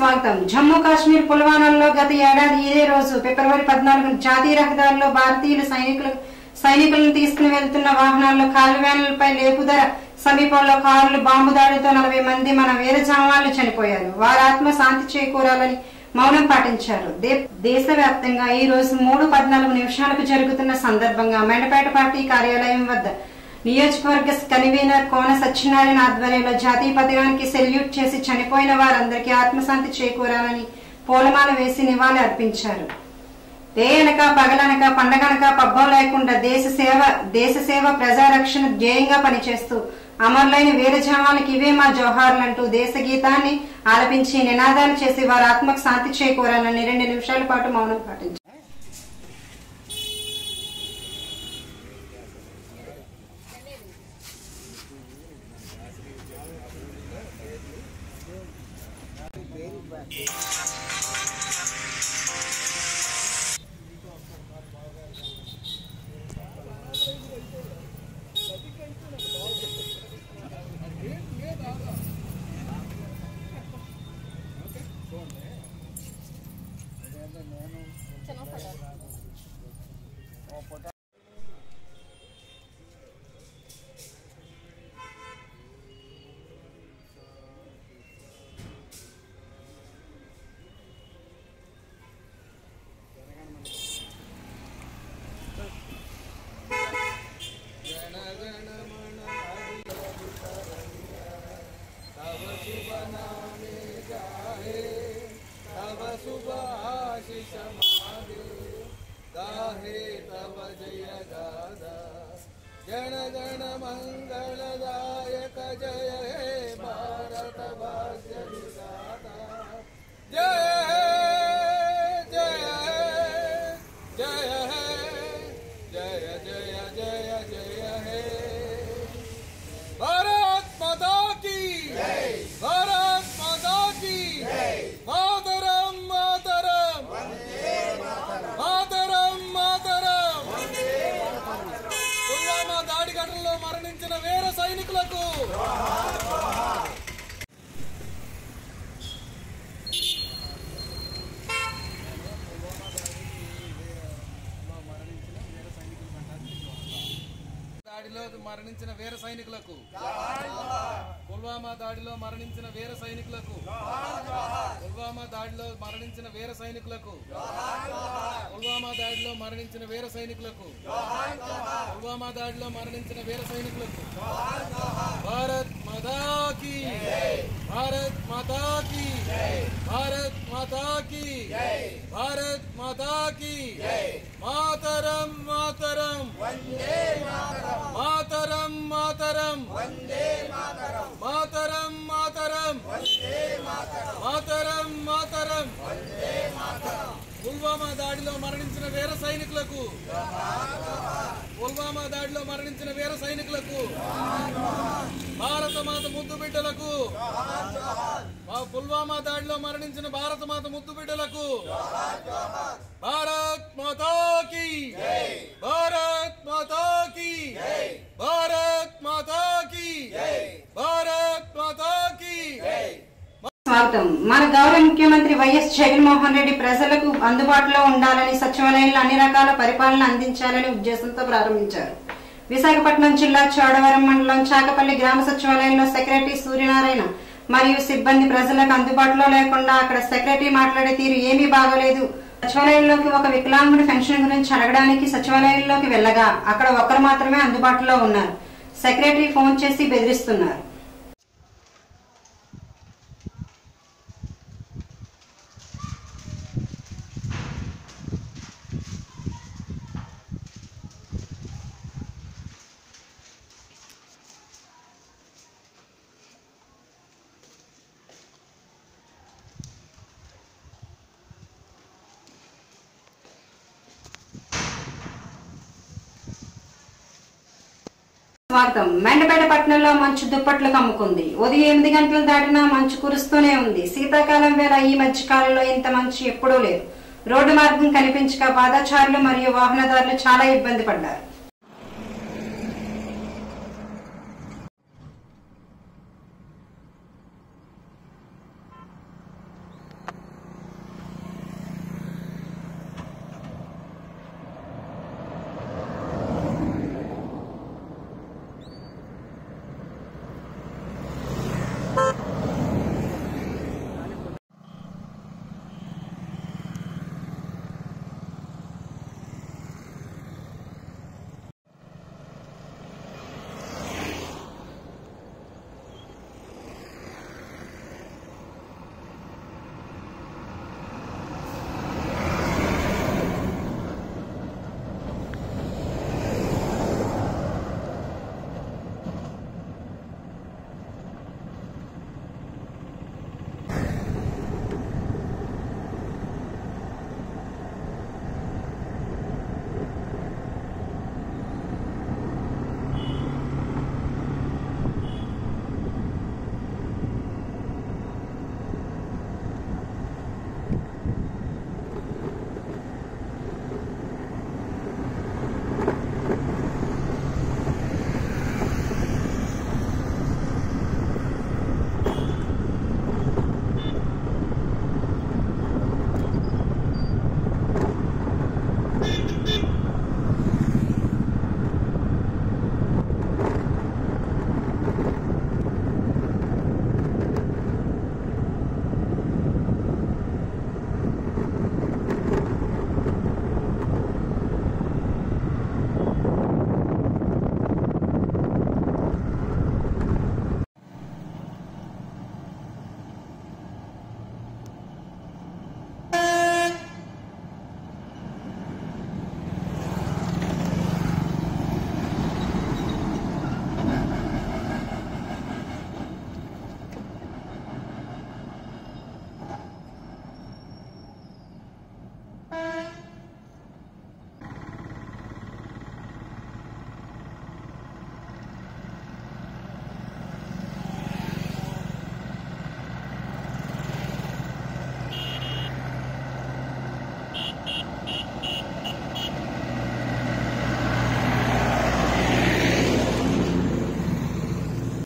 స్వాగతం జమ్మూ కాశ్మీర్ పుల్వామాలో గత ఏడాది ఇదే రోజు ఫిబ్రవరి పద్నాలుగు జాతీయ రహదారిలో భారతీయులు సైనికులు సైనికులను తీసుకుని వెళ్తున్న వాహనాల్లో కాల్వ్యాన్లపై లేపుదర సమీపంలో కారులు బాంబు దాడితో నలభై మంది మన వీర జవాన్లు చనిపోయారు వారి ఆత్మ శాంతి చేకూరాలని మౌనం పాటించారు దే- దేశవ్యాప్తంగా ఈ రోజు మూడు పద్నాలుగు నిమిషాలకు జరుగుతున్న సందర్భంగా మెండపేట పార్టీ కార్యాలయం వద్ద నియోజకవర్గ కన్వీనర్ కోన సత్యనారాయణ ఆధ్వర్యంలో జాతీయ పథకానికి సెల్యూట్ చేసి చనిపోయిన వారందరికీ ఆత్మశాంతి చేకూరాలని పూలమాల వేసి నివాళి అర్పించారు డే అనక పగలనక పండగనక పబ్బం లేకుండా దేశ సేవ దేశ సేవ ప్రజారక్షణ ధ్యేయంగా పనిచేస్తూ అమరులైన వీర జవాన్లకు ఇవే మా జోహార్లంటూ దేశ గీతాన్ని ఆలపించి నినాదాలు చేసి వారి ఆత్మకు శాంతి చేకూరాలని రెండు నిమిషాల పాటు మౌనం పాటించారు तव सुभाषिष गाहे तव जय गादा जन गण मंगलदायक जय हे भारत भाग्य विधाता जय हे जय हे जय हे जय जय जय जय हे भारत माता की भारत माता की मातरम मातरम మాతరం మాతరం పుల్వామా దాడి ఘటనలో మరణించిన వీర సైనికులకు దాడిలో మరణించిన వీర సైనికులకు పుల్వామా దాడిలో మరణించిన వీర సైనికులకు పుల్వామా దాడిలో మరణించిన వీర సైనికులకు పుల్వామా దాడిలో మరణించిన వీర సైనికులకు పుల్వామా దాడిలో మరణించిన వీర సైనికులకు భారత్ మాతాకి భారత్ మాతాకి భారత్ మాతాకి భారత్ మాతాకి మాతరం మాతరం మాతరం మాతరం మాతరం మాతరం మాతరం మాతరం పుల్వామా దాడిలో మరణించిన వీర సైనికులకు పుల్వామా దాడిలో మరణించిన వీర సైనికులకు భారత మాత ముద్దు బిడ్డలకు మా పుల్వామా దాడిలో మరణించిన భారత మాత ముద్దు బిడ్డలకు భారత్ మాతాకి భారత్ మాతాకి భారత్ మాతాకి భారత్ మాతాకి స్వాగతం మన గౌరవ ముఖ్యమంత్రి వైఎస్ జగన్మోహన్ రెడ్డి ప్రజలకు అందుబాటులో ఉండాలని సచివాలయంలో అన్ని రకాల పరిపాలన అందించాలని ఉద్దేశంతో ప్రారంభించారు విశాఖపట్నం జిల్లా చోడవరం మండలం చాకపల్లి గ్రామ సచివాలయంలో సెక్రటరీ సూర్యనారాయణ మరియు సిబ్బంది ప్రజలకు అందుబాటులో లేకుండా అక్కడ సెక్రటరీ మాట్లాడే తీరు ఏమీ బాగోలేదు సచివాలయంలోకి ఒక వికలాంగుడి పెన్షన్ గురించి అడగడానికి సచివాలయంలోకి వెళ్ళగా అక్కడ ఒక్కరు మాత్రమే అందుబాటులో ఉన్నారు సెక్రటరీ ఫోన్ చేసి బెదిరిస్తున్నారు స్వాగతం మెండపేట పట్టణంలో మంచు దుప్పట్లు కమ్ముకుంది ఉదయం ఎనిమిది గంటలు దాటినా మంచు కురుస్తూనే ఉంది శీతాకాలం వేళ ఈ మధ్య కాలంలో ఇంత మంచు ఎప్పుడూ లేదు రోడ్డు మార్గం కనిపించక పాదచారులు మరియు వాహనదారులు చాలా ఇబ్బంది పడ్డారు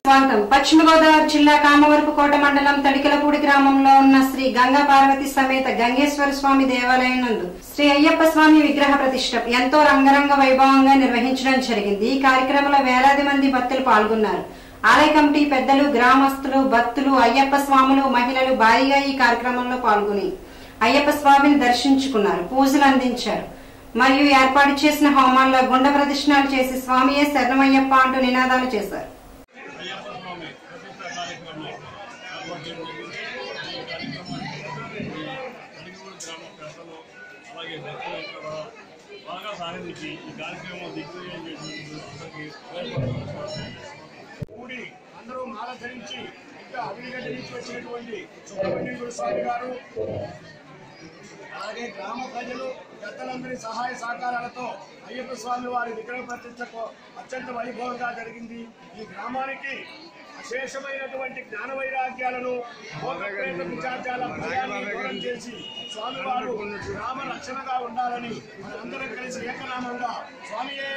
స్వాగతం పశ్చిమ గోదావరి జిల్లా కామవరపుకోట మండలం తడికలపూడి గ్రామంలో ఉన్న శ్రీ గంగా పార్వతి సమేత గంగేశ్వర స్వామి దేవాలయం నందు శ్రీ అయ్యప్ప స్వామి విగ్రహ ప్రతిష్ట ఎంతో రంగరంగ వైభవంగా నిర్వహించడం జరిగింది ఈ కార్యక్రమంలో వేలాది మంది భక్తులు పాల్గొన్నారు ఆలయ కమిటీ పెద్దలు గ్రామస్తులు భక్తులు అయ్యప్ప స్వాములు మహిళలు భారీగా ఈ కార్యక్రమంలో పాల్గొని అయ్యప్ప స్వామిని దర్శించుకున్నారు పూజలు అందించారు మరియు ఏర్పాటు చేసిన హోమాల్లో గుండ ప్రదక్షిణాలు చేసి స్వామియే శరణమయ్యప్ప అంటూ నినాదాలు చేశారు అయ్యప్ప స్వామి ప్రతిష్ట కార్యక్రమం ఏర్పాటు చేయడం జరిగింది. ఈ కార్యక్రమానికి అడిగూరు గ్రామ పెద్దలు అలాగే భక్తులు ఇక్కడ బాగా సహకరించి ఈ కార్యక్రమం దిగ్విజయం చేసినందుకు అందరికీ హృదయపూర్వక కూడి అందరూ మాల ధరించి ఇంకా అవినిగడ్డ నుంచి వచ్చినటువంటి సుబ్రహ్మణ్యేశ్వర స్వామి గారు అలాగే గ్రామ ప్రజలు పెద్దలందరి సహాయ సహకారాలతో అయ్యప్ప స్వామి వారి విగ్రహ ప్రతిష్టకు అత్యంత వైభవంగా జరిగింది ఈ గ్రామానికి అశేషమైనటువంటి జ్ఞాన వైరాగ్యాలను భోగప్రేత విచార్యాల భయాన్ని దూరం చేసి స్వామివారు గ్రామ రక్షణగా ఉండాలని మనందరం కలిసి ఏకనామంగా స్వామియే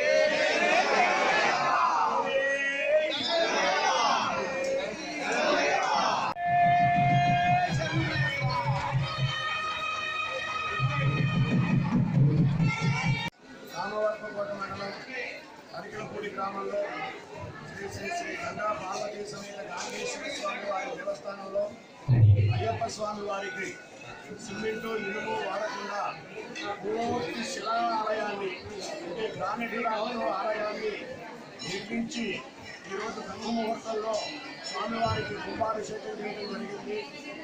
రామవర్పకోట మండలం అరికలపూడి గ్రామంలో శ్రీ శ్రీ శ్రీ గంగా పార్వతీ సమేత గాంధేశ్వర స్వామి వారి దేవస్థానంలో అయ్యప్ప స్వామి వారికి సిమెంటు ఇనుము వాడకుండా పూర్తి శిలాలయాన్ని అంటే గ్రానైట్ రాహులో ఆలయాన్ని నిర్మించి ఈరోజు బ్రహ్మముహూర్తంలో స్వామివారికి కుంభాభిషేకం చేయడం జరిగింది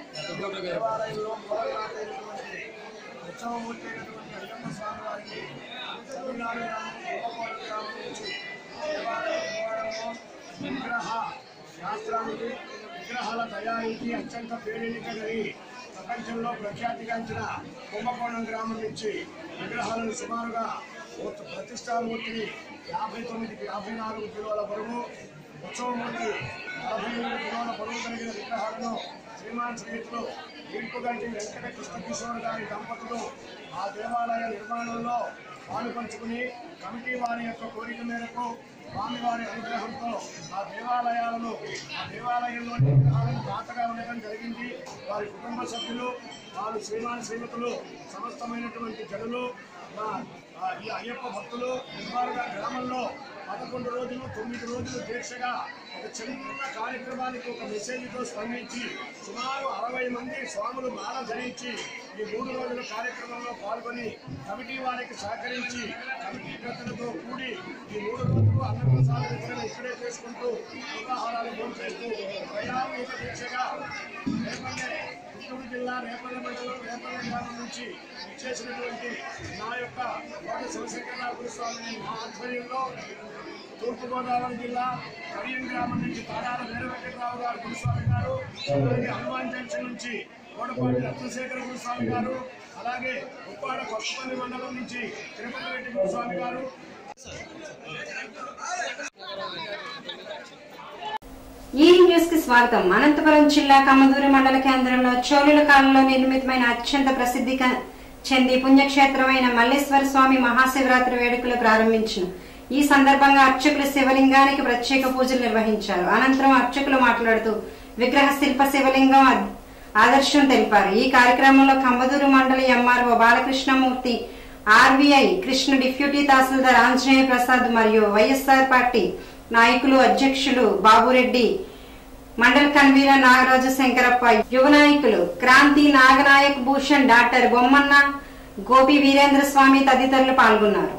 దేవాలయంలో మూలనాథైనటువంటి ఉత్సవమూర్తి అయినటువంటి అయ్యప్ప స్వామి వారికి తమిళనాడు గ్రామం గోపాల గ్రామం నుంచి దేవాలయం నిర్మాణంలో విగ్రహ శాస్త్రానికి విగ్రహాల తయారీకి అత్యంత పేరెన్నిక కలిగి ప్రపంచంలో ప్రఖ్యాతిగాంచిన కుంభకోణం గ్రామం నుంచి విగ్రహాలను సుమారుగా ఒక ప్రతిష్టామూర్తిని యాభై తొమ్మిదికి యాభై నాలుగు కిలోల బరువు ఉత్సవమూర్తి నలభై ఏడు కిలోల బరువు కలిగిన విగ్రహాలను శ్రీమాన్ శ్రీయుతులు ఈర్పుగంటి వెంకట కృష్ణ కిషోర్ గారి దంపతులు ఆ దేవాలయ నిర్మాణంలో పాలు పంచుకుని కమిటీ వారి యొక్క కోరిక మేరకు స్వామివారి అనుగ్రహంతో ఆ దేవాలయాలను ఆ దేవాలయంలో విగ్రహాలను దాతగా ఉండడం జరిగింది వారి కుటుంబ సభ్యులు వారు శ్రీమాన్ శ్రీమతులు సమస్తమైనటువంటి జనులు మా ఆ ఈ అయ్యప్ప భక్తులు సుమారుగా గ్రామంలో పదకొండు రోజులు తొమ్మిది రోజులు దీక్షగా ఒక చిన్న కార్యక్రమానికి ఒక మెసేజ్తో స్పందించి సుమారు అరవై మంది స్వాములు మాల ధరించి ఈ మూడు రోజుల కార్యక్రమంలో పాల్గొని కమిటీ వారికి సహకరించి కమిటీ పెద్దలతో కూడి ఈ మూడు రోజులు అన్నప్రసాద వితరణ ఇక్కడే చేసుకుంటూ ఉదాహరణలు భోంచేస్తూ ప్రయాణిక దీక్షగా రేపల్లె చిత్తూరు జిల్లా రేపల్లె మండలం రేపల్లె గ్రామం నుంచి ఇచ్చేసినటువంటి నా యొక్క కోట శివశంకరరావు గురుస్వామిని మా ఆధ్వర్యంలో తూర్పుగోదావరి జిల్లా కడియం గ్రామం నుంచి తాడాల వీర వెంకటరావు గారు గురుస్వామి గారు అలాగే హనుమాన్ జంక్షన్ నుంచి కోడపాటి రత్నశేఖర గురుస్వామి గారు అలాగే ఉప్పాడ కొత్తపల్లి మండలం నుంచి తిరుపతి రెడ్డి గురుస్వామి గారు ఈ న్యూస్ కి స్వాగతం అనంతపురం జిల్లా కమ్మదూరి మండల కేంద్రంలో చోళుల కాలంలో నిర్మితమైన అత్యంత ప్రసిద్ధి క- చెంది పుణ్యక్షేత్రమైన మల్లేశ్వర స్వామి మహాశివరాత్రి వేడుకలు ప్రారంభించిన ఈ సందర్భంగా అర్చకులు శివలింగానికి ప్రత్యేక పూజలు నిర్వహించారు అనంతరం అర్చకులు మాట్లాడుతూ విగ్రహ శిల్ప శివలింగం అద్- ఆదర్శం తెలిపారు ఈ కార్యక్రమంలో కంబదూరు మండల MRO Balakrishnamurthy RBI Krishna deputy తహసీల్దార్ ఆంజనేయ ప్రసాద్ మరియు వైఎస్ఆర్ పార్టీ నాయకులు అధ్యక్షులు బాబురెడ్డి మండల కన్వీనర్ నాగరాజు శంకరప్ప యువ నాయకులు క్రాంతి నాగనాయక్ భూషణ్ డాక్టర్ బొమ్మన్న గోపి వీరేంద్ర స్వామి తదితరులు పాల్గొన్నారు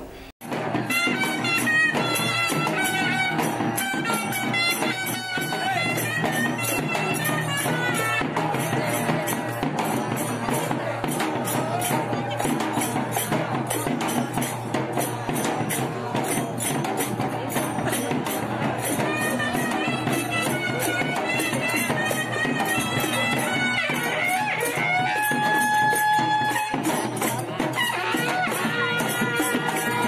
Thank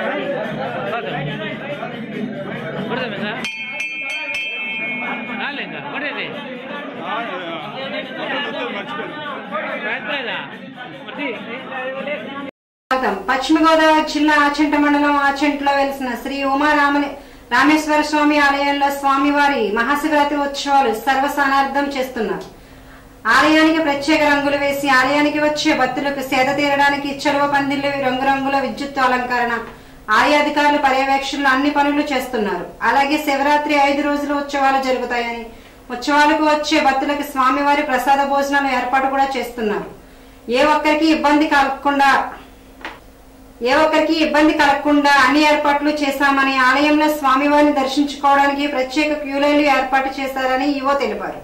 స్వాగతం పశ్చిమ గోదావరి జిల్లా ఆచంట మండలం ఆచంటలో వెలిసిన శ్రీ ఉమారామని రామేశ్వర స్వామి ఆలయంలో స్వామివారి మహాశివరాత్రి ఉత్సవాలు సర్వసానార్థం చేస్తున్నారు ఆలయానికి ప్రత్యేక రంగులు వేసి ఆలయానికి వచ్చే భక్తులకు సేద తీరడానికి చెరువ పందిళ్లు రంగురంగుల విద్యుత్ అలంకరణ ఆలయ అధికారులు పర్యవేక్షణలు అన్ని పనులు చేస్తున్నారు అలాగే శివరాత్రి ఐదు రోజులు ఉత్సవాలు జరుగుతాయని ఉత్సవాలకు వచ్చే భక్తులకు స్వామివారి ప్రసాద భోజనాలు ఏర్పాటు కూడా చేస్తున్నారు ఏ ఒక్కరికి ఇబ్బంది కలగకుండా ఏ ఒక్కరికి ఇబ్బంది కలగకుండా అన్ని ఏర్పాట్లు చేశామని ఆలయంలో స్వామివారిని దర్శించుకోవడానికి ప్రత్యేక క్యూలైన్లు ఏర్పాటు చేశారని ఈవో తెలిపారు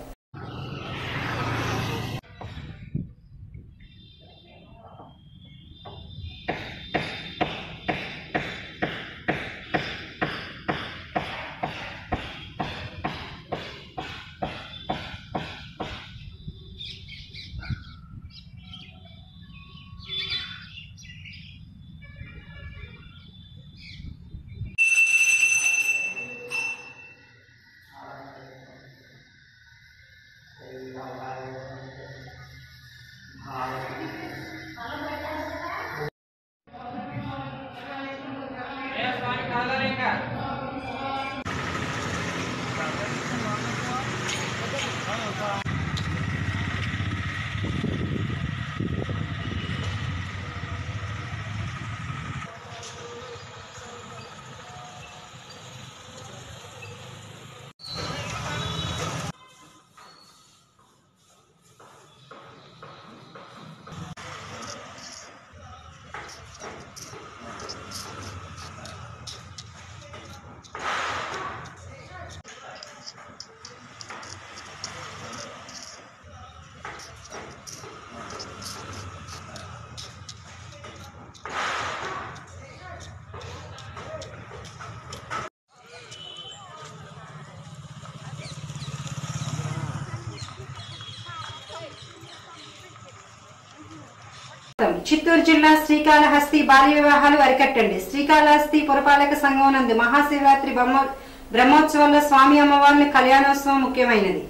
చిత్తూరు జిల్లా శ్రీకాళహస్తి బాల్య వివాహాలు అరికట్టండి శ్రీకాళహస్తి పురపాలక సంఘం నందు మహాశివరాత్రి బ్రహ్మ బ్రహ్మోత్సవంలో స్వామి అమ్మవారిని కళ్యాణోత్సవం ముఖ్యమైనది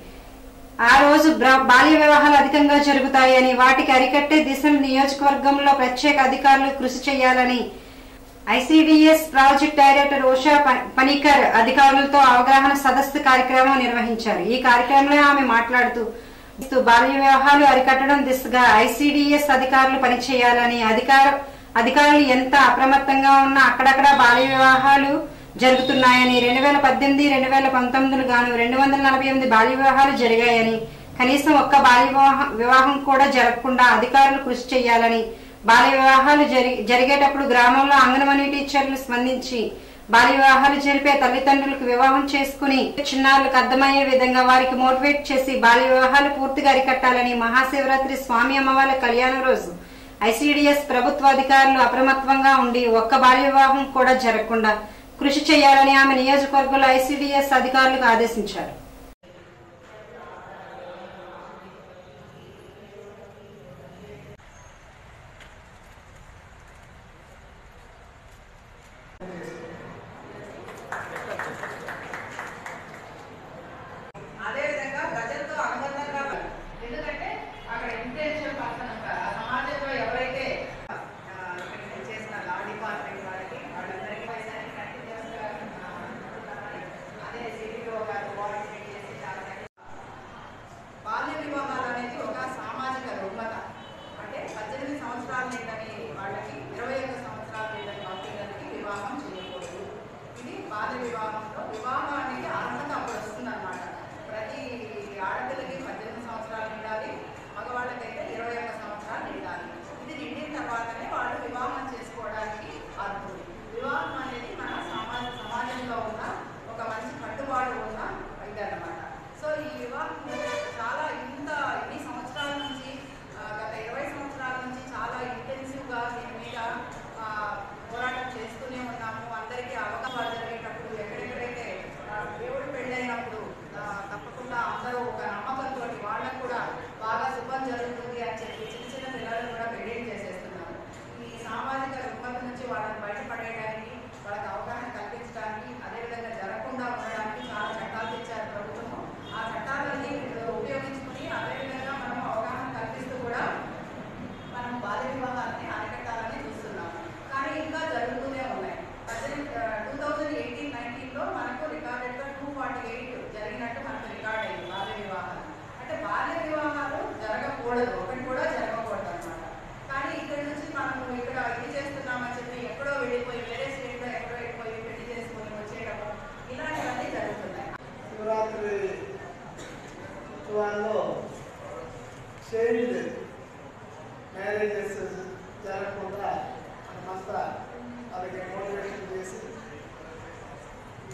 ఆ రోజు బ్ర- బాల్య వివాహాలు అధికంగా జరుగుతాయని వాటికి అరికట్టే దిశను నియోజకవర్గంలో ప్రత్యేక అధికారులు కృషి చేయాలని ఐసిడిఎస్ ప్రాజెక్ట్ డైరెక్టర్ ఉషా ప- పనికర్ అధికారులతో అవగాహన సదస్సు కార్యక్రమం నిర్వహించారు ఈ కార్యక్రమంలో ఆమె మాట్లాడుతూ బాల్య వివాహాలు అరికట్టడం దిశగా ఐసిడిఎస్ అధికారులు పనిచేయాలని అధికార అధికారులు ఎంత అప్రమత్తంగా ఉన్నా అక్కడక్కడ బాల్య వివాహాలు జరుగుతున్నాయని రెండు వేల పద్దెనిమిది రెండు వేల పంతొమ్మిదిలు గాను రెండు వందల నలభై ఎనిమిది బాల్య వివాహాలు జరిగాయని కనీసం ఒక్క బాల్య వివాహం వివాహం కూడా జరగకుండా అధికారులు కృషి చేయాలని బాల్య వివాహాలు జరి జరిగేటప్పుడు గ్రామంలో అంగన్వాడీ టీచర్లు స్పందించి బాల్య వివాహాలు జరిపే తల్లిదండ్రులకు వివాహం చేసుకుని చిన్నారులకు అర్థమయ్యే విధంగా వారికి మోటివేట్ చేసి బాల్య వివాహాలు పూర్తిగా అరికట్టాలని మహాశివరాత్రి స్వామి అమ్మవారి కళ్యాణం రోజు ఐసిడిఎస్ ప్రభుత్వ అధికారులు అప్రమత్తంగా ఉండి ఒక్క బాల్య వివాహం కూడా జరగకుండా కృషి చేయాలని ఆమె నియోజకవర్గంలో ఐసిడిఎస్ అధికారులకు ఆదేశించారు అదేవిధంగా ప్రజలతో అనుబంధంగా ఎందుకంటే అక్కడ ఇంటెన్షన్ పర్సన్ ఉంటారు ఆ సమాజంలో ఎవరైతే ఆ, ఇక్కడ చేసిన లా డిపార్ట్మెంట్ వాళ్ళకి వాళ్ళందరికీ పైసలు కంటిన్యూస్ గా ఆ, అందుతున్నారని అదే సిడిఓ గారు కోఆర్డినేట్ చేసి చాలా బాల్య వివాహాలు అనేది ఒక సామాజిక రుగ్మత అంటే పద్దెనిమిది సంవత్సరాల నిండని వాళ్ళకి ఇరవై ఒక్క సంవత్సరాల నిండని పిల్లలకి వివాహం చేయకూడదు ఇది బాల్య వివాహంలో వివాహానికి అర్హత అప్పుడు వస్తుందన్నమాట ప్రతి ఆడపిల్లకి పద్దెనిమిది సంవత్సరాలు నిండాలి మగవాళ్ళకైతే ఇరవై ఒక్క సంవత్సరాలు నిండాలి ఇది నిండిన తర్వాతనే వాళ్ళు వివాహం చేసుకోవడానికి అర్హులు వివాహం అనేది మన సమాజ సమాజంలో ఉన్న ఒక మంచి కట్టుబాటు ఉన్న ఇదన్నమాట సో ఈ వివాహం చాలా ఇంత ఇన్ని సంవత్సరాల నుంచి ఆ, గత ఇరవై సంవత్సరాల నుంచి చాలా ఇంటెన్సివ్గా దీని మీద ఆ, పోరాటం చేస్తూనే ఉన్నాము అందరికీ అవగాహన జరిగేటప్పుడు ఎక్కడెక్కడైతే ఆ, దేవుడు పెళ్ళైనప్పుడు ఆ, తప్పకుండా అందరూ ఒక నమ్మకంతో వాళ్ళకు కూడా బాగా శుభం జరుగుతుంది అని చెప్పి చిన్న చిన్న పిల్లలను కూడా పెళ్లి చేసేస్తున్నారు ఈ సామాజిక రుగ్మత నుంచి వాళ్ళని బయటపడేయడానికి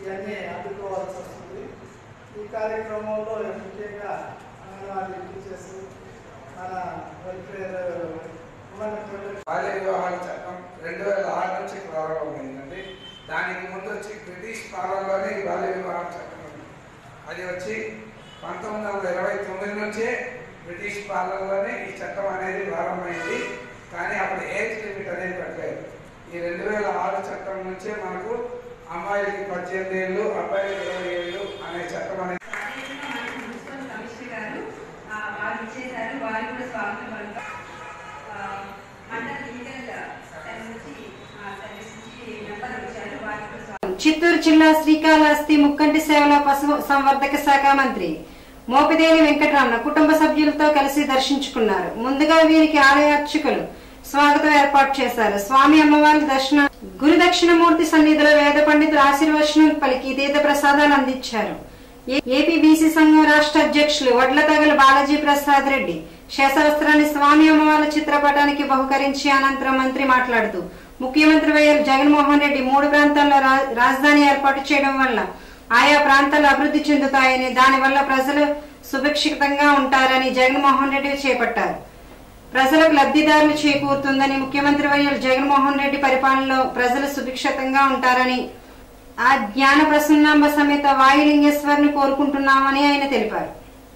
ఇవన్నీ అందుకోవాల్సి వస్తుంది ఈ కార్యక్రమంలో ముఖ్యంగా అంగన్వాడీ టీచర్స్ మన వెల్ఫేర్ ఉమెన్ ప్రొటెక్షన్ బాల్య వివాహాల చట్టం రెండు వేల ఆరు నుంచి ప్రారంభమైందండి దానికి ముందు వచ్చి బ్రిటిష్ పాలనలోనే ఈ బాల్య వివాహాల చట్టం ఉంది అది వచ్చి పంతొమ్మిది వందల ఇరవై తొమ్మిది నుంచే బ్రిటిష్ పాలనలోనే ఈ చట్టం అనేది ప్రారంభమైంది కానీ అప్పుడు ఏజ్ లిమిట్ అనేది పెట్టలేదు ఈ రెండు వేల ఆరు చట్టం నుంచే మనకు అమ్మాయిలకి పద్దెనిమిది ఏళ్ళు అబ్బాయిలకి ఇరవై ఏళ్ళు అనే చట్టం అనేది అదేవిధంగా మనకు మున్సిపల్ కమిషనర్ గారు ఆ, వారు ఇచ్చేశారు వారు కూడా స్వాగతం పలుకు మండల లీగల్ సెల్ నుంచి ఆ, సర్వీస్ నుంచి మెంబర్ వచ్చారు వారికి కూడా స్వాగతం చిత్తూరు జిల్లా శ్రీకాళహస్తి ముక్కంటి సేవల పశు సంవర్ధక శాఖ మంత్రి మోపిదేని వెంకటరమణ కుటుంబ సభ్యులతో కలిసి దర్శించుకున్నారు ముందుగా వీరికి ఆలయ అర్చకులు స్వాగతం ఏర్పాటు చేశారు స్వామి అమ్మవారి దర్శన గురు దక్షిణమూర్తి సన్నిధిలో వేద పండితులు ఆశీర్వచనం పలికి తీర్థ ప్రసాదాలు అందించారు ఏ- ఏపీ బీసీ సంఘం రాష్ట్ర అధ్యక్షులు వడ్ల తగల బాలాజీ ప్రసాద్ రెడ్డి శేషవస్త్రాన్ని స్వామి అమ్మవార్ల చిత్రపటానికి బహుకరించి అనంతరం మంత్రి మాట్లాడుతూ ముఖ్యమంత్రి వైఎస్ జగన్మోహన్ రెడ్డి మూడు ప్రాంతాల్లో రా- రాజధాని ఏర్పాటు చేయడం వల్ల ఆయా ప్రాంతాలు అభివృద్ధి చెందుతాయని దానివల్ల ప్రజలు సుభిక్షితంగా ఉంటారని జగన్మోహన్ రెడ్డి చేపట్టారు ప్రజలకు లబ్ధిదారులు చేకూరుతుందని ముఖ్యమంత్రి వైఎస్ జగన్మోహన్ రెడ్డి పరిపాలనలో ప్రజలు సుభిక్షితంగా ఉంటారని ఆ జ్ఞాన ప్రసన్నాంబ సమేత వాయులింగేశ్వరిని కోరుకుంటున్నామని ఆయన తెలిపారు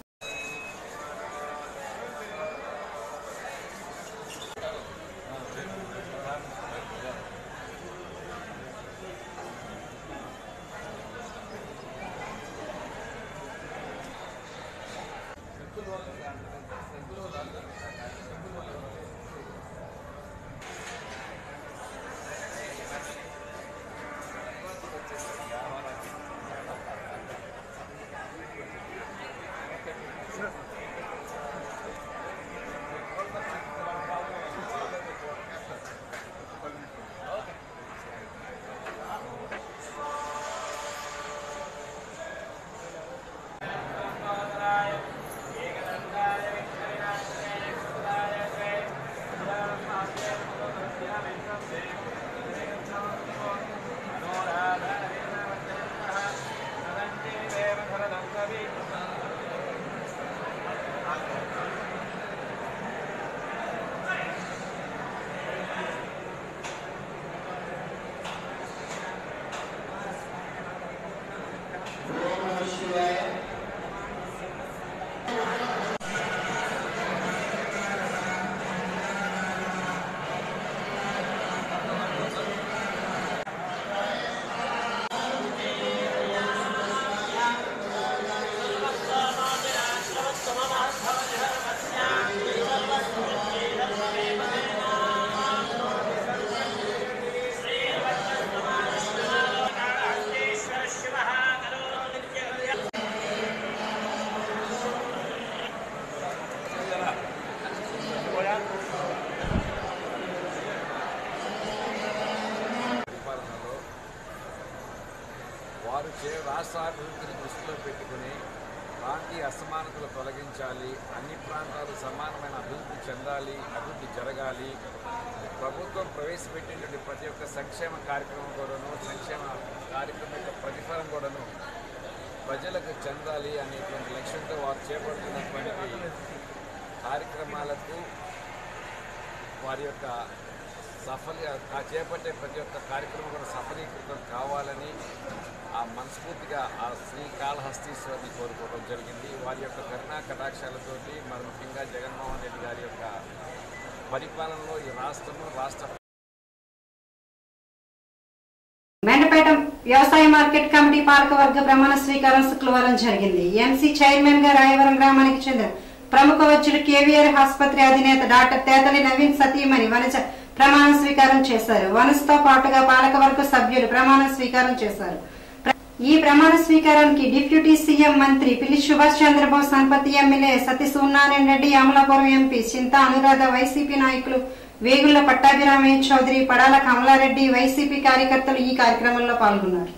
పరిపాలనలో వారు చే రాష్ట్ర అభివృద్ధిని దృష్టిలో పెట్టుకుని ప్రాంతీయ అసమానతలు తొలగించాలి అన్ని ప్రాంతాలు సమానమైన అభివృద్ధి చెందాలి అభివృద్ధి జరగాలి ప్రభుత్వం ప్రవేశపెట్టినటువంటి ప్రతి ఒక్క సంక్షేమ కార్యక్రమం కూడాను సంక్షేమ కార్యక్రమం యొక్క ప్రతిఫలం కూడాను ప్రజలకు చెందాలి అనేటువంటి లక్ష్యంతో వారు చేపడుతున్నటువంటి కార్యక్రమాలకు వారి యొక్క సఫల ఆ చేపట్టే ప్రతి ఒక్క కార్యక్రమం కూడా సఫలీకృతం కావాలని ఆ మనస్ఫూర్తిగా ఆ శ్రీకాళహస్తీశ్వరిని కోరుకోవడం జరిగింది వారి యొక్క కరుణా కటాక్షాలతోటి మరి ముఖ్యంగా జగన్మోహన్ రెడ్డి గారి యొక్క పరిపాలనలో ఈ రాష్ట్రము రాష్ట్ర మెండపేట వ్యవసాయ మార్కెట్ కమిటీ పాలకవర్గ ప్రమాణ స్వీకారం శుక్రవారం జరిగింది ఎంసీ చైర్మన్ గా రాయవరం గ్రామానికి చెందిన ప్రముఖ వైద్యులు కేవీఆర్ ఆసుపత్రి అధినేత డాక్టర్ తేతలి నవీన్ సతీమణి వనజ ప్రమాణ స్వీకారం చేశారు వనజతో పాటుగా పాలకవర్గ సభ్యులు ప్రమాణ స్వీకారం చేశారు ప్ర- ఈ ప్రమాణ స్వీకారానికి డిప్యూటీ సీఎం మంత్రి పిల్లి సుభాష్ చంద్రబోస్ సంపత్తి MLA Sathi Suryanarayana Reddy Amalapuram MP Chinta Anuradha YCP నాయకులు వేగుళ్ల పట్టాభిరామయ్య చౌదరి పడాల కమలారెడ్డి వైసీపీ కార్యకర్తలు ఈ కార్యక్రమంలో పాల్గొన్నారు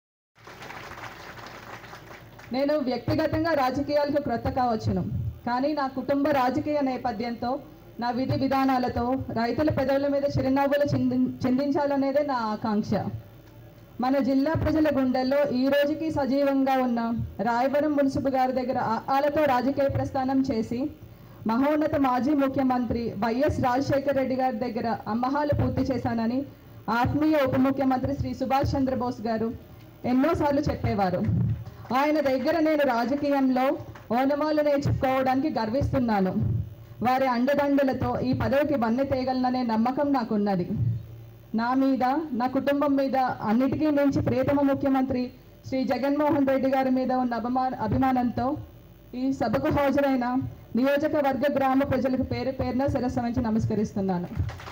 నేను వ్యక్తిగతంగా రాజకీయాలకు క్రొత్త కావచ్చును కానీ నా కుటుంబ రాజకీయ నేపథ్యంతో నా విధి విధానాలతో రైతుల పెదవుల మీద చిరునవ్వులు చింది చిందించాలనేదే నా ఆకాంక్ష మన జిల్లా ప్రజల గుండెల్లో ఈ రోజుకి సజీవంగా ఉన్న రాయవరం మున్సిపు గారి దగ్గర ఆలతో రాజకీయ ప్రస్థానం చేసి మహోన్నత మాజీ ముఖ్యమంత్రి వైఎస్ రాజశేఖర రెడ్డి గారి దగ్గర అమ్మహాలు పూర్తి చేశానని ఆత్మీయ ఉప ముఖ్యమంత్రి శ్రీ సుభాష్ చంద్రబోస్ గారు ఎన్నోసార్లు చెప్పేవారు ఆయన దగ్గర నేను రాజకీయంలో ఓనమాలు నేర్చుకోవడానికి గర్విస్తున్నాను వారి అండదండలతో ఈ పదవికి వన్నె తేగలననే నమ్మకం నాకున్నది నా మీద నా కుటుంబం మీద అన్నిటికీ మించి ప్రియతమ ముఖ్యమంత్రి శ్రీ జగన్మోహన్ రెడ్డి గారి మీద ఉన్న అభిమా అభిమానంతో ఈ సభకు హాజరైన నియోజకవర్గ గ్రామ ప్రజలకు పేరు పేరున శిరస్సు వంచి నమస్కరిస్తున్నాను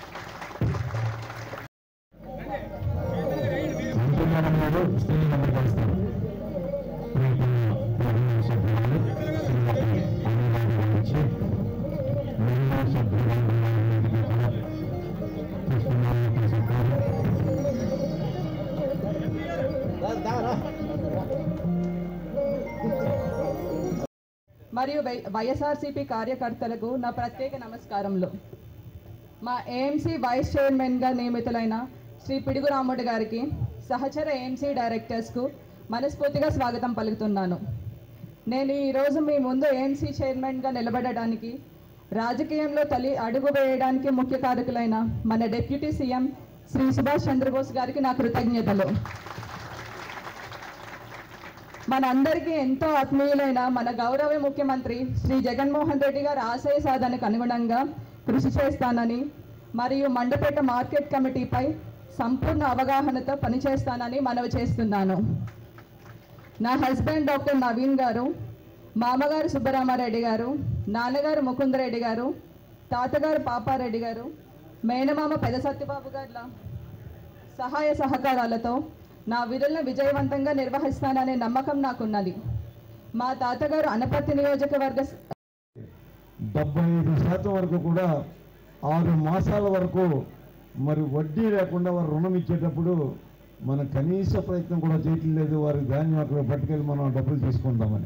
మేడం గారు స్టేజ్ నెంబర్ కలుస్తారు శ్రీమతి అనురాధ వచ్చి మహిళా సభ్యులందరికీ కూడా పుష్పమాలతో సత్కారం మరియు వై- వైఎస్ఆర్సీపీ కార్యకర్తలకు నా ప్రత్యేక నమస్కారములు మా ఏఎంసీ వైస్ చైర్మన్గా నియమితులైన శ్రీ పిడుగు రాముడు గారికి సహచర ఏఎంసీ డైరెక్టర్స్కు మనస్ఫూర్తిగా స్వాగతం పలుకుతున్నాను నేను ఈరోజు మీ ముందు ఏఎంసీ చైర్మన్గా నిలబడడానికి రాజకీయంలో తొలి అడుగు వేయడానికి ముఖ్య కారకులైన మన డిప్యూటీ సీఎం శ్రీ సుభాష్ చంద్రబోస్ గారికి నా కృతజ్ఞతలు మనందరికీ ఎంతో ఆత్మీయులైన మన గౌరవ ముఖ్యమంత్రి శ్రీ జగన్మోహన్ రెడ్డి గారి ఆశయ సాధనకు అనుగుణంగా కృషి చేస్తానని మరియు మండపేట మార్కెట్ కమిటీపై సంపూర్ణ అవగాహనతో పనిచేస్తానని మనవి చేస్తున్నాను నా హస్బెండ్ డాక్టర్ నవీన్ గారు మామగారు సుబ్బరామారెడ్డి గారు నాన్నగారు ముకుందరెడ్డి గారు తాతగారు పాపారెడ్డి గారు మేనమామ పెద సత్యబాబు గారుల సహాయ సహకారాలతో నా విధులను విజయవంతంగా నిర్వహిస్తాననే నమ్మకం నాకున్నది మా తాతగారు అనపర్తి నియోజకవర్గ స- డెబ్బై ఐదు శాతం వరకు కూడా ఆరు మాసాల వరకు మరి వడ్డీ లేకుండా వారు రుణం ఇచ్చేటప్పుడు మన కనీస ప్రయత్నం కూడా చేయట్లేదు వారి ధాన్యం అక్కడ పట్టుకెళ్ళి మనం డబ్బులు తీసుకుందామని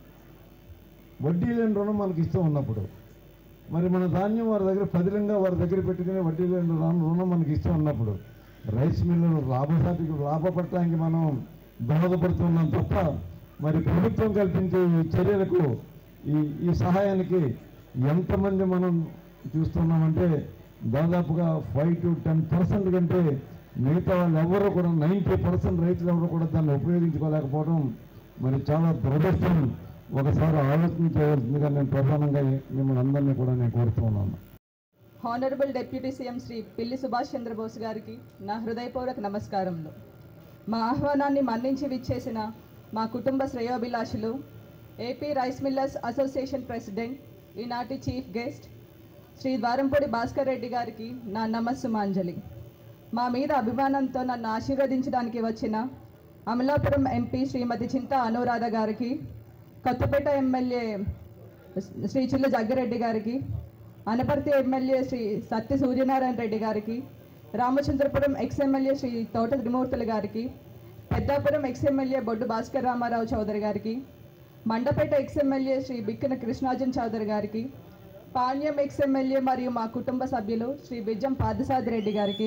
వడ్డీ లేని రుణం మనకి ఇస్తూ ఉన్నప్పుడు మరి మన ధాన్యం వారి దగ్గర పదిలంగా వారి దగ్గర పెట్టుకుని వడ్డీ లేని రుణం రుణం మనకి ఇస్తూ ఉన్నప్పుడు రైస్ మిల్లులు లాభసాటికి లాభపడటానికి మనం దోహదపడుతున్నాం తప్ప మరి ప్రభుత్వం కల్పించే ఈ చర్యలకు ఈ ఈ సహాయానికి ఎంతమంది మనం చూస్తున్నామంటే దాదాపుగా ఫైవ్ టు టెన్ పర్సెంట్ కంటే మిగతా వాళ్ళు ఎవరు కూడా నైంటీ పర్సెంట్ రైతులు ఎవరు కూడా దాన్ని ఉపయోగించుకోలేకపోవడం మరి చాలా దురదృష్టం ఒకసారి ఆలోచన చేయవలసిందిగా నేను ప్రధానంగా మిమ్మల్ని అందరినీ కూడా నేను కోరుతూ ఉన్నాను హానరబుల్ డిప్యూటీ సీఎం శ్రీ పిల్లి సుభాష్ చంద్రబోస్ గారికి నా హృదయపూర్వక నమస్కారములు మా ఆహ్వానాన్ని మన్నించి విచ్చేసిన మా కుటుంబ శ్రేయోభిలాషులు AP rice millers association president ఈనాటి చీఫ్ గెస్ట్ శ్రీ ద్వారంపూడి భాస్కర్ రెడ్డి గారికి నా నమస్సుమాంజలి మా మీద అభిమానంతో నన్ను ఆశీర్వదించడానికి వచ్చిన అమలాపురం ఎంపీ శ్రీమతి చింత అనురాధ గారికి కొత్తపేట ఎమ్మెల్యే శ్రీ చిల్ల జగ్గిరెడ్డి గారికి అనపర్తి ఎమ్మెల్యే శ్రీ సత్య సూర్యనారాయణ రెడ్డి గారికి రామచంద్రపురం ఎక్స్ ఎమ్మెల్యే శ్రీ తోట త్రిమూర్తులు గారికి పెద్దాపురం ఎక్స్ ఎమ్మెల్యే బొడ్డు భాస్కర్ రామారావు చౌదరి గారికి మండపేట ఎక్స్ ఎమ్మెల్యే శ్రీ బిక్కిన కృష్ణార్జున్ చౌదరి గారికి పాణ్యం ఎక్స్ ఎమ్మెల్యే మరియు మా కుటుంబ సభ్యులు శ్రీ బిజ్జం పాదసాది రెడ్డి గారికి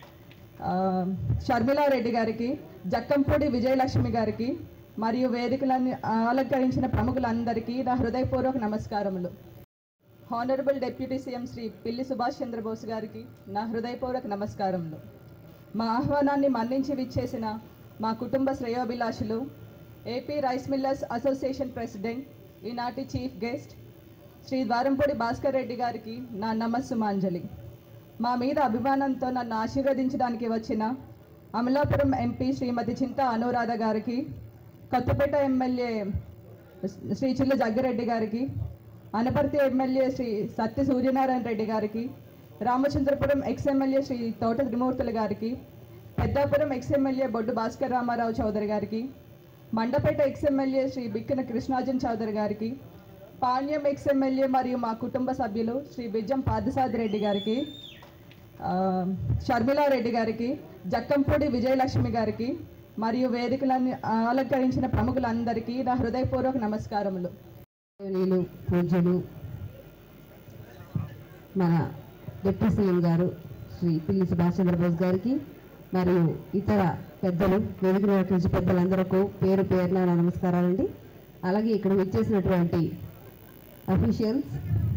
ఆ, షర్మిలారెడ్డి గారికి జక్కంపూడి విజయలక్ష్మి గారికి మరియు వేదికలను అలంకరించిన ప్రముఖులందరికీ నా హృదయపూర్వక నమస్కారములు హానరబుల్ డిప్యూటీ సీఎం శ్రీ పిల్లి సుభాష్ చంద్రబోస్ గారికి నా హృదయపూర్వక నమస్కారములు మా ఆహ్వానాన్ని మన్నించి విచ్చేసిన మా కుటుంబ శ్రేయోభిలాషులు AP rice millers association president ఈనాటి చీఫ్ గెస్ట్ శ్రీ ద్వారంపూడి భాస్కర్ రెడ్డి గారికి నా నమస్సుమాంజలి మా మీద అభిమానంతో నన్ను ఆశీర్వదించడానికి వచ్చిన అమలాపురం ఎంపీ శ్రీమతి చింత అనురాధ గారికి కొత్తపేట ఎమ్మెల్యే శ్రీ చిల్ల జగ్గిరెడ్డి గారికి అనపర్తి ఎమ్మెల్యే శ్రీ సత్య సూర్యనారాయణ రెడ్డి గారికి రామచంద్రపురం ఎక్స్ ఎమ్మెల్యే శ్రీ తోట త్రిమూర్తులు గారికి పెద్దాపురం ఎక్స్ ఎమ్మెల్యే బొడ్డు భాస్కర్ రామారావు చౌదరి గారికి మండపేట ఎక్స్ ఎమ్మెల్యే శ్రీ బిక్కిన కృష్ణార్జున్ చౌదరి గారికి పాణ్యం ఎక్స్ ఎమ్మెల్యే మరియు మా కుటుంబ సభ్యులు శ్రీ బిజ్జం పాదసాది రెడ్డి గారికి ఆ, షర్మిలారెడ్డి గారికి జక్కంపూడి విజయలక్ష్మి గారికి మరియు వేదికలను అలంకరించిన ప్రముఖులందరికీ నా హృదయపూర్వక నమస్కారములు నేను పూజ్యులు మన డిప్యూటీ సీఎం గారు శ్రీ పిల్లి సుభాష్ చంద్రబోస్ గారికి మరియు ఇతర పెద్దలు వేదిక నుంచి పెద్దలందరకు పేరు పేరున నా నమస్కారాలండి అలాగే ఇక్కడ విచ్చేసినటువంటి అఫీషియల్స్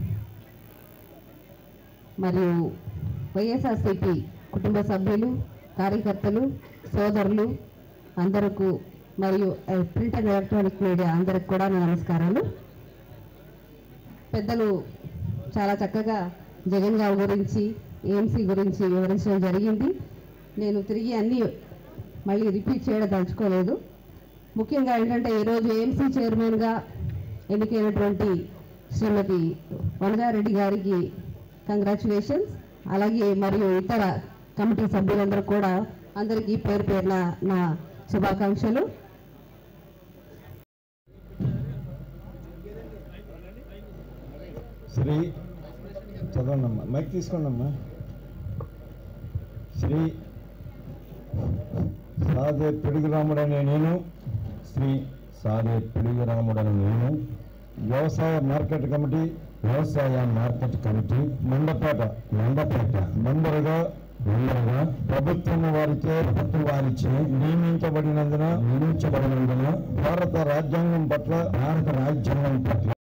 మరియు వైఎస్ఆర్సీపీ కుటుంబ సభ్యులు కార్యకర్తలు సోదరులు అందరకు మరియు ఆ, ప్రింట్ అండ్ ఎలక్ట్రానిక్ మీడియా అందరికి కూడా నా నమస్కారాలు పెద్దలు చాలా చక్కగా జగన్ గారి గురించి ఏఎంసీ గురించి వివరించడం జరిగింది నేను తిరిగి అన్నీ మళ్ళీ రిపీట్ చేయడం తలుచుకోలేదు ముఖ్యంగా ఏంటంటే ఈరోజు ఏఎంసీ చైర్మన్గా ఎన్నికైనటువంటి శ్రీమతి వనజారెడ్డి గారికి కంగ్రాచులేషన్స్ అలాగే మరియు ఇతర కమిటీ సభ్యులందరూ కూడా అందరికీ పేరు పేరున నా శుభాకాంక్షలు శ్రీ చదవండి అమ్మా మైక్ తీసుకోండి అమ్మా శ్రీ సాదే పిడుగురాముడనే నేను శ్రీ సాదే పిడుగురాముడనే నేను వ్యవసాయ మార్కెట్ కమిటీ వ్యవసాయ మార్కెట్ కమిటీ మండపేట మండపేట మెంబర్గా మెంబర్గా ప్రభుత్వం వారిచే ప్రభుత్వం వారిచే నియమించబడినందున నియమించబడినందున భారత రాజ్యాంగం పట్ల భారత రాజ్యాంగం పట్ల